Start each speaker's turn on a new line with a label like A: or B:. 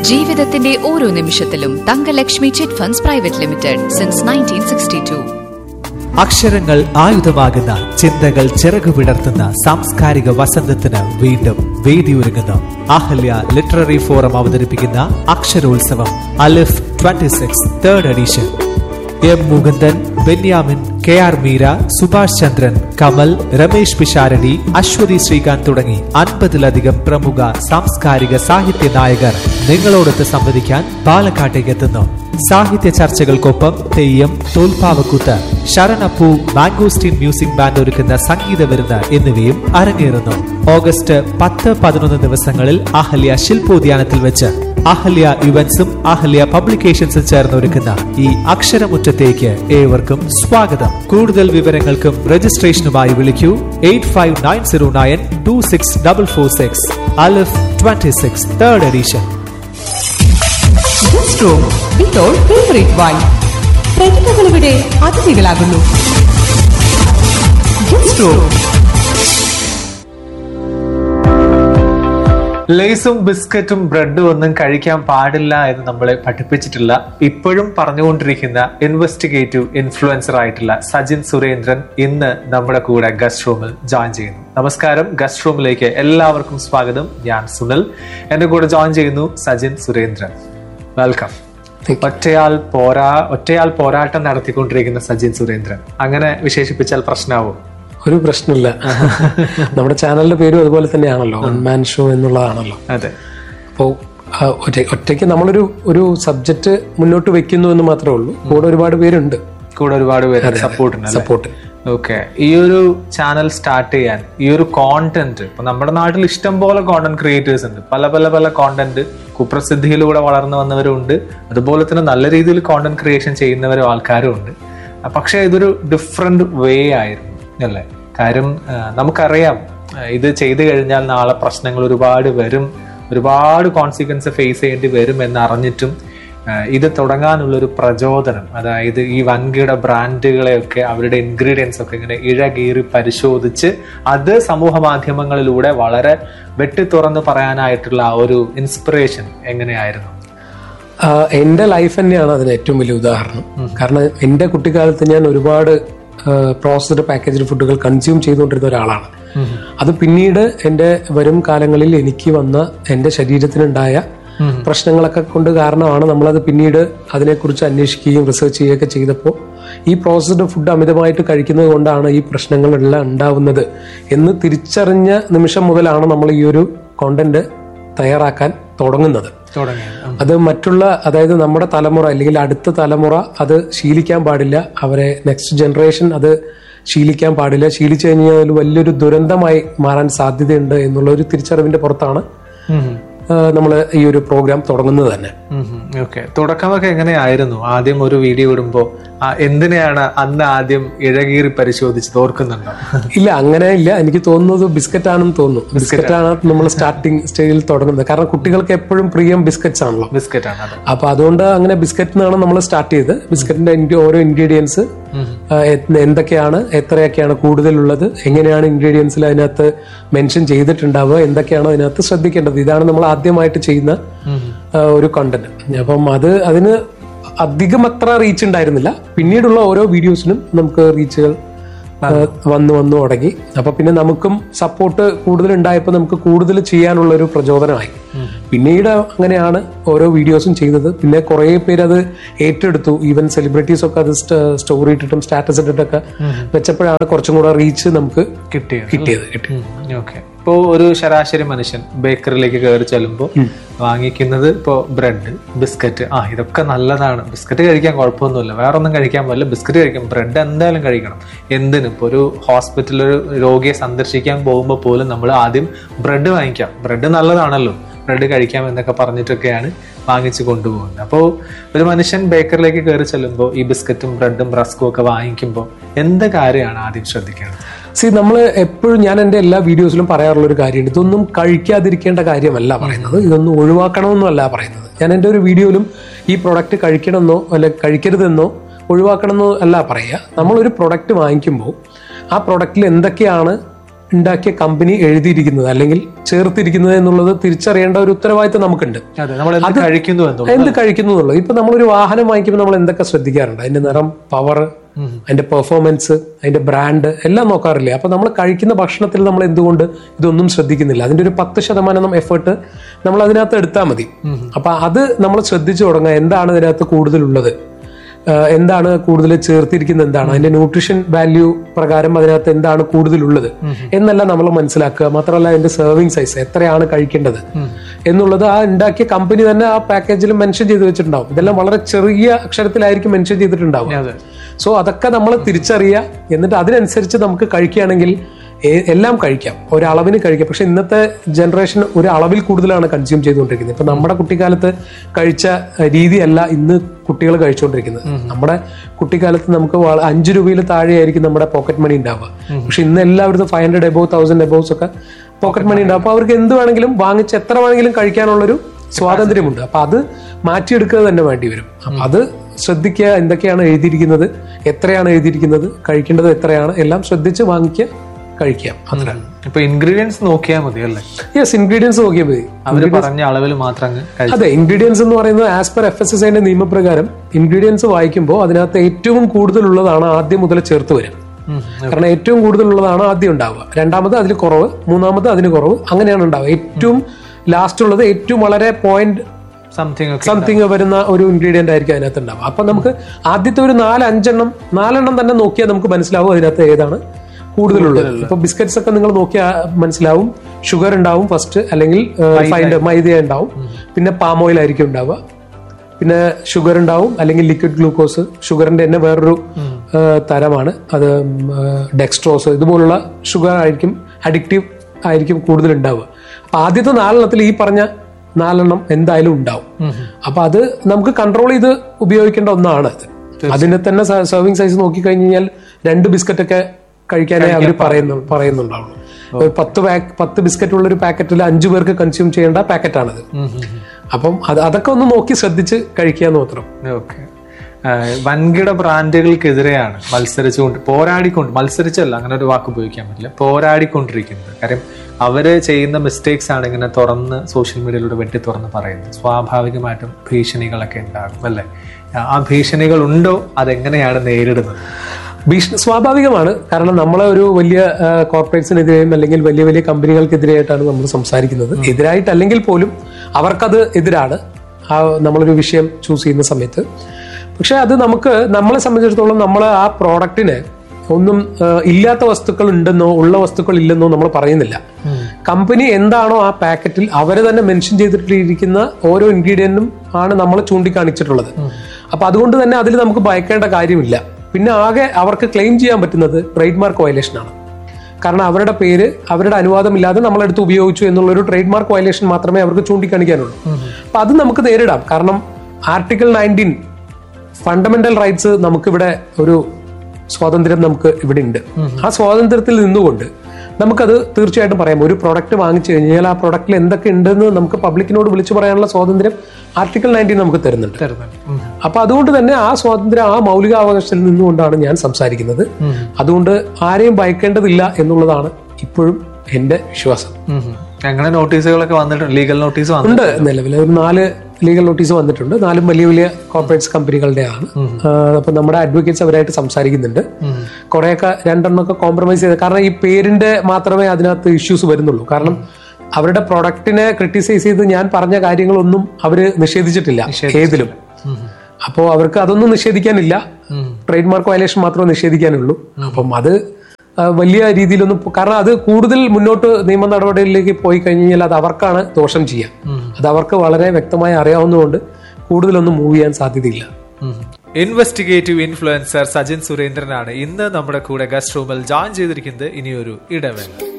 A: ജീവിതത്തിന്റെ ഓരോ നിമിഷത്തിലും Thangalakshmi chit funds private limited since nineteen sixty two
B: അക്ഷരങ്ങൾ ആയുധമാകുന്ന ചിന്തകൾ ചിറകുവിടർത്തുന്ന സാംസ്കാരിക വസന്തത്തിന് വീണ്ടും വേദിയൊരുങ്ങുന്നു അഹല്യ ലിറ്റററി ഫോറം അവതരിപ്പിക്കുന്ന അക്ഷരോത്സവം Alif 26 six third edition M Mukundan Benyamin K R Meera Subhash Chandran Kamal Ramesh Pisharody Aswathy Sreekanth തുടങ്ങി അൻപതിലധികം പ്രമുഖ സാംസ്കാരിക സാഹിത്യ നായകർ നിങ്ങളോടൊത്ത് സംവദിക്കാൻ പാലക്കാട്ടേക്ക് എത്തുന്നു സാഹിത്യ ചർച്ചകൾക്കൊപ്പം തെയ്യം തോൽപ്പാവക്കൂത്ത് ശരണപ്പൂ മാംഗോസ്റ്റീൻ മ്യൂസിക് ബാൻഡ് ഒരുക്കുന്ന സംഗീത വിരുന്ന് എന്നിവയും അരങ്ങേറുന്നു ഓഗസ്റ്റ് പത്ത് പതിനൊന്ന് ദിവസങ്ങളിൽ അഹല്യ ശില്പോദ്യാനത്തിൽ വെച്ച് അഹല്യ ഇവന്റ്സും അഹല്യ പബ്ലിക്കേഷൻസും ചേർന്ന് ഒരുക്കുന്ന ഈ അക്ഷരമുറ്റത്തേക്ക് ഏവർക്കും സ്വാഗതം കൂടുതൽ വിവരങ്ങൾക്കും രജിസ്ട്രേഷനുമായി വിളിക്കൂ eight five nine zero nine two six double four six Alif twenty six third edition
C: guest room ഇപ്പോൾ ഫേവറേറ്റ് വൈൻ പ്രതിഭകളിവിടെ അതിഥികളാകുന്നു ഗസ്റ്റ് റൂം
B: ലേസും ബിസ്ക്കറ്റും ബ്രെഡും ഒന്നും കഴിക്കാൻ പാടില്ല എന്ന് നമ്മളെ പഠിപ്പിച്ചിട്ടില്ല ഇപ്പോഴും പറഞ്ഞുകൊണ്ടിരിക്കുന്ന ഇൻവെസ്റ്റിഗേറ്റീവ് ഇൻഫ്ലുവൻസർ ആയിട്ടുള്ള സജിൻ സുരേന്ദ്രൻ ഇന്ന് നമ്മുടെ കൂടെ ഗസ്റ്റ് റൂമിൽ ജോയിൻ ചെയ്യുന്നു നമസ്കാരം ഗസ്റ്റ് റൂമിലേക്ക് എല്ലാവർക്കും സ്വാഗതം ഞാൻ സുനിൽ എന്റെ കൂടെ ജോയിൻ ചെയ്യുന്നു സജിൻ സുരേന്ദ്രൻ വെൽക്കം ഒറ്റയാൾ പോരാ ഒറ്റയാൾ പോരാട്ടം നടത്തിക്കൊണ്ടിരിക്കുന്ന സജിൻ സുരേന്ദ്രൻ അങ്ങനെ വിശേഷിപ്പിച്ചാൽ പ്രശ്നമാവും
D: ഒരു പ്രശ്നമില്ല നമ്മുടെ ചാനലിന്റെ പേരും അതുപോലെ തന്നെയാണല്ലോ വൺ മാൻ ഷോ എന്നുള്ളതാണല്ലോ
B: അതെ
D: അപ്പോൾ ഒറ്റ ഒറ്റയ്ക്ക് നമ്മളൊരു ഒരു സബ്ജക്റ്റ് മുന്നോട്ട് വെക്കുന്നു എന്ന് മാത്രമേ ഉള്ളൂ കൂടെ ഒരുപാട് പേരുണ്ട്
B: കൂടെ ഒരുപാട് പേര് സപ്പോർട്ട് ഉണ്ട്
D: സപ്പോർട്ട്
B: ഓക്കെ ഈ ഒരു ചാനൽ സ്റ്റാർട്ട് ചെയ്യാൻ ഈ ഒരു കോണ്ടന്റ് ഇപ്പൊ നമ്മുടെ നാട്ടിൽ ഇഷ്ടം പോലെ കോണ്ടന്റ് ക്രിയേറ്റേഴ്സ് ഉണ്ട് പല പല പല കോണ്ടന്റ് കുപ്രസിദ്ധിയിലൂടെ വളർന്നു വന്നവരുണ്ട് അതുപോലെ തന്നെ നല്ല രീതിയിൽ കോണ്ടന്റ് ക്രിയേഷൻ ചെയ്യുന്നവരും ആൾക്കാരും ഉണ്ട് ആ, പക്ഷെ ഇതൊരു ഡിഫറെന്റ് വേ ആയിരുന്നു അല്ലേ കാര്യം ആ, നമുക്കറിയാം ആ, ഇത് ചെയ്തു കഴിഞ്ഞാൽ നാളെ പ്രശ്നങ്ങൾ ഒരുപാട് വരും ഒരുപാട് കോൺസിക്വൻസ് ഫേസ് ചെയ്യേണ്ടി വരും എന്ന് അറിഞ്ഞിട്ടും ആഹ് ഇത് തുടങ്ങാനുള്ള ഒരു പ്രചോദനം അതായത് ഈ വൻകിട ബ്രാൻഡുകളെയൊക്കെ അവരുടെ ഇൻഗ്രീഡിയൻസ് ഒക്കെ ഇങ്ങനെ ഇഴകീറി പരിശോധിച്ച് അത് സമൂഹ മാധ്യമങ്ങളിലൂടെ വളരെ വെട്ടി തുറന്ന് പറയാനായിട്ടുള്ള ആ ഒരു ഇൻസ്പിറേഷൻ എങ്ങനെയായിരുന്നു
D: എന്റെ ലൈഫ് തന്നെയാണ് അതിന് ഏറ്റവും വലിയ ഉദാഹരണം കാരണം എന്റെ കുട്ടിക്കാലത്ത് ഞാൻ ഒരുപാട് പ്രോസസ്ഡ് പാക്കേജ്ഡ് ഫുഡുകൾ കൺസ്യൂം ചെയ്തുകൊണ്ടിരുന്ന ഒരാളാണ് അത് പിന്നീട് എന്റെ വരും കാലങ്ങളിൽ എനിക്ക് വന്ന എന്റെ ശരീരത്തിനുണ്ടായ പ്രശ്നങ്ങളൊക്കെ കൊണ്ട് കാരണമാണ് നമ്മളത് പിന്നീട് അതിനെക്കുറിച്ച് അന്വേഷിക്കുകയും റിസർച്ച് ചെയ്യുകയൊക്കെ ചെയ്തപ്പോൾ ഈ പ്രോസസ്ഡ് ഫുഡ് അമിതമായിട്ട് കഴിക്കുന്നത് കൊണ്ടാണ് ഈ പ്രശ്നങ്ങളെല്ലാം ഉണ്ടാവുന്നത് എന്ന് തിരിച്ചറിഞ്ഞ നിമിഷം മുതലാണ് നമ്മൾ ഈ ഒരു കോണ്ടന്റ് തയ്യാറാക്കാൻ തുടങ്ങുന്നത്
B: തുടങ്ങി
D: അത് മറ്റുള്ള അതായത് നമ്മുടെ തലമുറ അല്ലെങ്കിൽ അടുത്ത തലമുറ അത് ശീലിക്കാൻ പാടില്ല അവരെ നെക്സ്റ്റ് ജനറേഷൻ അത് ശീലിക്കാൻ പാടില്ല ശീലിച്ചു കഴിഞ്ഞാൽ വലിയൊരു ദുരന്തമായി മാറാൻ സാധ്യതയുണ്ട് എന്നുള്ള ഒരു തിരിച്ചറിവിന്റെ പുറത്താണ് നമ്മൾ ഈ ഒരു പ്രോഗ്രാം തുടങ്ങുന്നത് തന്നെ
B: ഓക്കെ തുടക്കമൊക്കെ എങ്ങനെയായിരുന്നു ആദ്യം ഒരു വീഡിയോ ഇടുമ്പോ ആ, എന്തിനെയാണ് അന്ന് ആദ്യം ഇഴകീറി പരിശോധിച്ചത് ഓർക്കുന്നുണ്ടോ
D: ഇല്ല അങ്ങനെ ഇല്ല എനിക്ക് തോന്നുന്നത് ബിസ്ക്കറ്റ് ആണെന്ന് തോന്നുന്നു ബിസ്ക്കറ്റ് ആണ് നമ്മൾ സ്റ്റാർട്ടിങ് സ്റ്റേജിൽ തുടങ്ങുന്നത് കാരണം കുട്ടികൾക്ക് എപ്പോഴും പ്രിയം ബിസ്ക്കറ്റ്സ് ആണല്ലോ
B: ബിസ്ക്കറ്റ് ആണ് അത്
D: അപ്പൊ അതുകൊണ്ട് അങ്ങനെ ബിസ്ക്കറ്റിൽ നിന്നാണ് നമ്മൾ സ്റ്റാർട്ട് ചെയ്തത് ബിസ്ക്കറ്റിന്റെ ഇൻഗ്രീ- ഓരോ ഇൻഗ്രീഡിയൻസ് എന്തൊക്കെയാണ് എത്രയൊക്കെയാണ് കൂടുതലുള്ളത് എങ്ങനെയാണ് ഇൻഗ്രീഡിയൻസിൽ അതിനകത്ത് മെൻഷൻ ചെയ്തിട്ടുണ്ടാവുക എന്തൊക്കെയാണ് അതിനകത്ത് ശ്രദ്ധിക്കേണ്ടത് ഇതാണ് നമ്മൾ ആദ്യമായിട്ട് ചെയ്യുന്ന ആ, ഒരു കണ്ടന്റ് അപ്പം അത് അതിന് അധികം അത്ര റീച്ച് ഉണ്ടായിരുന്നില്ല പിന്നീടുള്ള ഓരോ വീഡിയോസിനും നമുക്ക് റീച്ചുകൾ വന്നു വന്നു തുടങ്ങി അപ്പൊ പിന്നെ നമുക്കും സപ്പോർട്ട് കൂടുതൽ ഉണ്ടായപ്പോൾ നമുക്ക് കൂടുതൽ ചെയ്യാനുള്ള ഒരു പ്രചോദനമായി പിന്നീട് അങ്ങനെയാണ് ഓരോ വീഡിയോസും ചെയ്തത് പിന്നെ കുറെ പേര് അത് ഏറ്റെടുത്തു ഈവൻ സെലിബ്രിറ്റീസ് ഒക്കെ അത് സ്റ്റോറി ഇട്ടിട്ടും സ്റ്റാറ്റസ് ഇട്ടിട്ടൊക്കെ വെച്ചപ്പോഴാണ് കുറച്ചും കൂടെ റീച്ച് നമുക്ക്
B: കിട്ടിയത്
D: കിട്ടിയത് കിട്ടി
B: ഓക്കെ ഇപ്പോ ഒരു ശരാശരി മനുഷ്യൻ ബേക്കറിലേക്ക് കയറി ചെല്ലുമ്പോൾ വാങ്ങിക്കുന്നത് ഇപ്പോ ബ്രെഡ് ബിസ്ക്കറ്റ് ആ ഇതൊക്കെ നല്ലതാണ് ബിസ്ക്കറ്റ് കഴിക്കാൻ കുഴപ്പമൊന്നുമില്ല വേറെ ഒന്നും കഴിക്കാൻ പാടില്ല ബിസ്ക്കറ്റ് കഴിക്കാം ബ്രെഡ് എന്തായാലും കഴിക്കണം എന്തിനും ഇപ്പൊ ഒരു ഹോസ്പിറ്റലിൽ ഒരു രോഗിയെ സന്ദർശിക്കാൻ പോകുമ്പോൾ പോലും നമ്മൾ ആദ്യം ബ്രെഡ് വാങ്ങിക്കാം ബ്രെഡ് നല്ലതാണല്ലോ ബ്രെഡ് കഴിക്കാം എന്നൊക്കെ പറഞ്ഞിട്ടൊക്കെയാണ് വാങ്ങിച്ചു കൊണ്ടുപോകുന്നത് അപ്പോൾ ഒരു മനുഷ്യൻ ബേക്കറിലേക്ക് കയറി ചെല്ലുമ്പോൾ ഈ ബിസ്ക്കറ്റും ബ്രെഡും റസ്കും ഒക്കെ വാങ്ങിക്കുമ്പോൾ എന്ത് കാര്യമാണ് ആദ്യം ശ്രദ്ധിക്കേണ്ടത്
D: സി നമ്മൾ എപ്പോഴും ഞാൻ എൻ്റെ എല്ലാ വീഡിയോസിലും പറയാറുള്ള ഒരു കാര്യമുണ്ട് ഇതൊന്നും കഴിക്കാതിരിക്കേണ്ട കാര്യമല്ല പറയുന്നത് ഇതൊന്നും ഒഴിവാക്കണമെന്നല്ല പറയുന്നത് ഞാൻ എൻ്റെ ഒരു വീഡിയോയിലും ഈ പ്രൊഡക്റ്റ് കഴിക്കണമെന്നോ അല്ലെ കഴിക്കരുതെന്നോ ഒഴിവാക്കണമെന്നോ അല്ല പറയുക നമ്മളൊരു പ്രൊഡക്റ്റ് വാങ്ങിക്കുമ്പോൾ ആ പ്രൊഡക്റ്റിൽ എന്തൊക്കെയാണ് ഉണ്ടാക്കിയ കമ്പനി എഴുതിയിരിക്കുന്നത് അല്ലെങ്കിൽ ചേർത്തിരിക്കുന്നത് എന്നുള്ളത് തിരിച്ചറിയേണ്ട ഒരു ഉത്തരവാദിത്തം നമുക്കുണ്ട്
B: അതെ നമ്മൾ എന്ത് കഴിക്കുന്നു എന്നുള്ളത്
D: എന്ത് കഴിക്കുന്നു എന്നുള്ളത് ഇപ്പൊ നമ്മളൊരു വാഹനം വാങ്ങിക്കുമ്പോൾ നമ്മൾ എന്തൊക്കെ ശ്രദ്ധിക്കാറുണ്ട് അതിന്റെ നിറം പവർ അതിന്റെ പെർഫോമൻസ് അതിന്റെ ബ്രാൻഡ് എല്ലാം നോക്കാറില്ലേ അപ്പൊ നമ്മൾ കഴിക്കുന്ന ഭക്ഷണത്തിൽ നമ്മൾ എന്തുകൊണ്ട് ഇതൊന്നും ശ്രദ്ധിക്കുന്നില്ല അതിന്റെ ഒരു പത്ത് ശതമാനം എഫേർട്ട് നമ്മൾ അതിനകത്ത് എടുത്താൽ മതി അപ്പൊ അത് നമ്മൾ ശ്രദ്ധിച്ചു തുടങ്ങുക എന്താണ് ഇതിനകത്ത് കൂടുതലുള്ളത് ആഹ് എന്താണ് കൂടുതൽ ചേർത്തിരിക്കുന്നത് എന്താണ് അതിന്റെ ന്യൂട്രീഷൻ വാല്യൂ പ്രകാരം അതിനകത്ത് എന്താണ് കൂടുതലുള്ളത് എന്നെല്ലാം നമ്മൾ മനസ്സിലാക്കുക മാത്രമല്ല അതിന്റെ സെർവിങ് സൈസ് എത്രയാണ് കഴിക്കേണ്ടത് എന്നുള്ളത് ആ ഉണ്ടാക്കിയ കമ്പനി തന്നെ ആ പാക്കേജിൽ മെൻഷൻ ചെയ്ത് വെച്ചിട്ടുണ്ടാവും ഇതെല്ലാം വളരെ ചെറിയ അക്ഷരത്തിലായിരിക്കും മെൻഷൻ ചെയ്തിട്ടുണ്ടാവും
B: അതെ.
D: സോ അതൊക്കെ നമ്മൾ തിരിച്ചറിയുക എന്നിട്ട് അതിനനുസരിച്ച് നമുക്ക് കഴിക്കുകയാണെങ്കിൽ എ- എല്ലാം കഴിക്കാം ഒരളവിന് കഴിക്കാം പക്ഷെ ഇന്നത്തെ ജനറേഷൻ ഒരു അളവിൽ കൂടുതലാണ് കൺസ്യൂം ചെയ്തുകൊണ്ടിരിക്കുന്നത് ഇപ്പൊ നമ്മുടെ കുട്ടിക്കാലത്ത് കഴിച്ച അഹ്, രീതിയല്ല ഇന്ന് കുട്ടികൾ കഴിച്ചുകൊണ്ടിരിക്കുന്നത് നമ്മുടെ കുട്ടിക്കാലത്ത് നമുക്ക് വള- അഞ്ച് രൂപയിൽ താഴെയായിരിക്കും നമ്മുടെ പോക്കറ്റ് മണി ഉണ്ടാവുക പക്ഷെ ഇന്ന് എല്ലാവരും five hundred above thousand aboves ഒക്കെ പോക്കറ്റ് മണി ഉണ്ടാവും അപ്പൊ അവർക്ക് എന്ത് വേണമെങ്കിലും വാങ്ങിച്ച് എത്ര വേണമെങ്കിലും കഴിക്കാനുള്ളൊരു സ്വാതന്ത്ര്യമുണ്ട് അപ്പൊ അത് മാറ്റിയെടുക്കുക തന്നെ വേണ്ടി വരും അപ്പൊ അത് ശ്രദ്ധിക്കുക എന്തൊക്കെയാണ് എഴുതിയിരിക്കുന്നത് എത്രയാണ് എഴുതിയിരിക്കുന്നത് കഴിക്കേണ്ടത് എത്രയാണ് എല്ലാം ശ്രദ്ധിച്ച് വാങ്ങിക്കുക കഴിക്കുക അത്ര
B: ഇപ്പൊ ഇൻഗ്രീഡിയൻസ് നോക്കിയാൽ മതി അല്ലേ
D: യെസ് ഇൻഗ്രീഡിയൻസ് നോക്കിയാൽ മതി
B: അവര് പറഞ്ഞ അളവിൽ മാത്രം അങ്ങ് കഴിച്ചു
D: അതെ ഇൻഗ്രീഡിയൻസ് എന്ന് പറയുന്നത് as per F S S ഐന്റെ നിയമപ്രകാരം ഇൻഗ്രീഡിയൻസ് വായിക്കുമ്പോൾ അതിനകത്ത് ഏറ്റവും കൂടുതലുള്ളതാണ് ആദ്യം മുതൽ ചേർത്ത് വരിക കാരണം ഏറ്റവും കൂടുതലുള്ളതാണ് ആദ്യം ഉണ്ടാവുക രണ്ടാമത് അതിൽ കുറവ് മൂന്നാമത് അതിന് കുറവ് അങ്ങനെയാണ് ഉണ്ടാവുക ഏറ്റവും ലാസ്റ്റ് ഉള്ളത് ഏറ്റവും വളരെ പോയിന്റ്
B: സംതിങ് ഒക്കെ
D: സംതിങ് വരുന്ന ഒരു ഇൻഗ്രീഡിയന്റ് ആയിരിക്കും അതിനകത്ത് ഉണ്ടാവുക അപ്പൊ നമുക്ക് ആദ്യത്തെ ഒരു നാല് അഞ്ചെണ്ണം നാലെണ്ണം തന്നെ നോക്കിയാൽ നമുക്ക് മനസ്സിലാവും അതിനകത്ത് ഏതാണ് കൂടുതലുള്ളത് ഇപ്പൊ ബിസ്ക്കറ്റ്സ് ഒക്കെ നിങ്ങൾ നോക്കിയാൽ മനസ്സിലാവും ഷുഗർ ഉണ്ടാവും ഫസ്റ്റ് അല്ലെങ്കിൽ ഫൈൻഡ് മൈദ ഉണ്ടാവും പിന്നെ പാം ഓയിൽ ആയിരിക്കും ഉണ്ടാവുക പിന്നെ ഷുഗർ ഉണ്ടാവും അല്ലെങ്കിൽ ലിക്വിഡ് ഗ്ലൂക്കോസ് ഷുഗറിന്റെ തന്നെ വേറൊരു ആ, തരമാണ് അത് ഡെക്സ്ട്രോസ് ഇതുപോലുള്ള ഷുഗർ ആയിരിക്കും അഡിക്റ്റീവ് ആയിരിക്കും കൂടുതൽ ഉണ്ടാവുക അപ്പൊ ആദ്യത്തെ നാലെണ്ണത്തിൽ ഈ പറഞ്ഞ നാലെണ്ണം എന്തായാലും ഉണ്ടാവും അപ്പൊ അത് നമുക്ക് കൺട്രോൾ ചെയ്ത് ഉപയോഗിക്കേണ്ട ഒന്നാണ് അത് അതിനെ തന്നെ സെർവിങ് സൈസ് നോക്കി കഴിഞ്ഞ് കഴിഞ്ഞാൽ രണ്ട് ബിസ്ക്കറ്റ് ഒക്കെ കഴിക്കാനേ അവർ പറയുന്നു പറയുന്നുണ്ടാവുള്ളൂ ഒരു പത്ത് പാക്ക് പത്ത് ബിസ്ക്കറ്റ് ഉള്ള ഒരു പാക്കറ്റിൽ അഞ്ചു പേർക്ക് കൺസ്യൂം ചെയ്യേണ്ട പാക്കറ്റാണിത് അപ്പം അത് അതൊക്കെ ഒന്ന് നോക്കി ശ്രദ്ധിച്ച് കഴിക്കാന്ന് മാത്രം
B: ഓക്കെ വൻകിട ബ്രാൻഡുകൾക്കെതിരെയാണ് മത്സരിച്ചുകൊണ്ട് പോരാടിക്കൊണ്ട് മത്സരിച്ചല്ല അങ്ങനെ ഒരു വാക്ക് ഉപയോഗിക്കാൻ പറ്റില്ല പോരാടിക്കൊണ്ടിരിക്കുന്നത് കാര്യം അവര് ചെയ്യുന്ന മിസ്റ്റേക്സ് ആണ് ഇങ്ങനെ തുറന്ന് സോഷ്യൽ മീഡിയയിലൂടെ വെട്ടി തുറന്ന് പറയുന്നത് സ്വാഭാവികമായിട്ടും ഭീഷണികളൊക്കെ ഉണ്ടാകും അല്ലേ ആ ഭീഷണികൾ ഉണ്ടോ അതെങ്ങനെയാണ് നേരിടുന്നത്
D: ഭീഷണി സ്വാഭാവികമാണ് കാരണം നമ്മളെ ഒരു വലിയ കോർപ്പറേറ്റ്സിനെതിരെയും അല്ലെങ്കിൽ വലിയ വലിയ കമ്പനികൾക്കെതിരെയായിട്ടാണ് നമ്മൾ സംസാരിക്കുന്നത് എതിരായിട്ടല്ലെങ്കിൽ പോലും അവർക്കത് എതിരാണ് ആ നമ്മളൊരു വിഷയം ചൂസ് ചെയ്യുന്ന സമയത്ത് പക്ഷെ അത് നമുക്ക് നമ്മളെ സംബന്ധിച്ചിടത്തോളം നമ്മൾ ആ പ്രോഡക്റ്റിന് ഒന്നും ആ, ഇല്ലാത്ത വസ്തുക്കൾ ഉണ്ടെന്നോ ഉള്ള വസ്തുക്കൾ ഇല്ലെന്നോ നമ്മൾ പറയുന്നില്ല കമ്പനി എന്താണോ ആ പാക്കറ്റിൽ അവര് തന്നെ മെൻഷൻ ചെയ്തിട്ടിരിക്കുന്ന ഓരോ ഇൻഗ്രീഡിയന്റും ആണ് നമ്മൾ ചൂണ്ടിക്കാണിച്ചിട്ടുള്ളത് അപ്പൊ അതുകൊണ്ട് തന്നെ അതിൽ നമുക്ക് ഭയക്കേണ്ട കാര്യമില്ല പിന്നെ ആകെ അവർക്ക് ക്ലെയിം ചെയ്യാൻ പറ്റുന്നത് ട്രേഡ് മാർക്ക് വയലേഷൻ ആണ് കാരണം അവരുടെ പേര് അവരുടെ അനുവാദമില്ലാതെ നമ്മളെടുത്ത് ഉപയോഗിച്ചു എന്നുള്ളൊരു ട്രേഡ് മാർക്ക് വയലേഷൻ മാത്രമേ അവർക്ക് ചൂണ്ടിക്കാണിക്കാനുള്ളൂ അപ്പൊ അത് നമുക്ക് നേരിടാം കാരണം ആർട്ടിക്കിൾ നയൻറ്റീൻ ഫണ്ടമെന്റൽ റൈറ്റ്സ് നമുക്കിവിടെ ഒരു സ്വാതന്ത്ര്യം നമുക്ക് ഇവിടെ ഉണ്ട് ആ സ്വാതന്ത്ര്യത്തിൽ നിന്നുകൊണ്ട് നമുക്കത് തീർച്ചയായിട്ടും പറയാം ഒരു പ്രോഡക്റ്റ് വാങ്ങിച്ചു കഴിഞ്ഞാൽ ആ പ്രോഡക്റ്റിൽ എന്തൊക്കെ ഉണ്ടെന്ന് നമുക്ക് പബ്ലിക്കിനോട് വിളിച്ചു പറയാനുള്ള സ്വാതന്ത്ര്യം ആർട്ടിക്കിൾ നയൻറ്റീൻ നമുക്ക് തരുന്നുണ്ട്
B: തരുന്നുണ്ട് ഉം.
D: അപ്പൊ അതുകൊണ്ട് തന്നെ ആ സ്വാതന്ത്ര്യം ആ മൗലികാവകാശത്തിൽ നിന്നുകൊണ്ടാണ് ഞാൻ സംസാരിക്കുന്നത് അതുകൊണ്ട് ആരെയും ഭയക്കേണ്ടതില്ല എന്നുള്ളതാണ് ഇപ്പോഴും എന്റെ വിശ്വാസം
B: ഉം ഉം. അങ്ങനെ നോട്ടീസുകളൊക്കെ വന്നിട്ടുണ്ട് ലീഗൽ നോട്ടീസ് വന്നിട്ടുണ്ട്
D: ഉണ്ട് നിലവിൽ ഒരു നാല് ലീഗൽ നോട്ടീസ് വന്നിട്ടുണ്ട് നാലും വലിയ വലിയ കോർപ്പറേറ്റ്സ് കമ്പനികളുടെയാണ് അപ്പൊ നമ്മുടെ അഡ്വക്കേറ്റ്സ് അവരായിട്ട് സംസാരിക്കുന്നുണ്ട് കുറെയൊക്കെ രണ്ടെണ്ണമൊക്കെ കോംപ്രമൈസ് ചെയ്ത് കാരണം ഈ പേരിന്റെ മാത്രമേ അതിനകത്ത് ഇഷ്യൂസ് വരുന്നുള്ളൂ കാരണം അവരുടെ പ്രൊഡക്റ്റിനെ ക്രിട്ടിസൈസ് ചെയ്ത് ഞാൻ പറഞ്ഞ കാര്യങ്ങളൊന്നും അവര് നിഷേധിച്ചിട്ടില്ല ഏതിലും അപ്പോ അവർക്ക് അതൊന്നും നിഷേധിക്കാനില്ല ട്രേഡ് മാർക്ക് വയലേഷൻ മാത്രമേ നിഷേധിക്കാനുള്ളൂ അപ്പം അത് ആ, വലിയ രീതിയിലൊന്നും പോ- കാരണം അത് കൂടുതൽ മുന്നോട്ട് നിയമ നടപടികളിലേക്ക് പോയി കഴിഞ്ഞാൽ അത് അവർക്കാണ് ദോഷം ചെയ്യുക അത് അവർക്ക് വളരെ വ്യക്തമായി അറിയാവുന്നതുകൊണ്ട് കൂടുതലൊന്നും മൂവ് ചെയ്യാൻ സാധ്യതയില്ല
B: ഇൻവെസ്റ്റിഗേറ്റീവ് ഇൻഫ്ലുവൻസർ സജിൻ സുരേന്ദ്രനാണ് ഇന്ന് നമ്മുടെ കൂടെ ഗസ്റ്റ് റൂമിൽ ജോയിൻ ചെയ്തിരിക്കുന്നത് ഇനിയൊരു ഇടവേള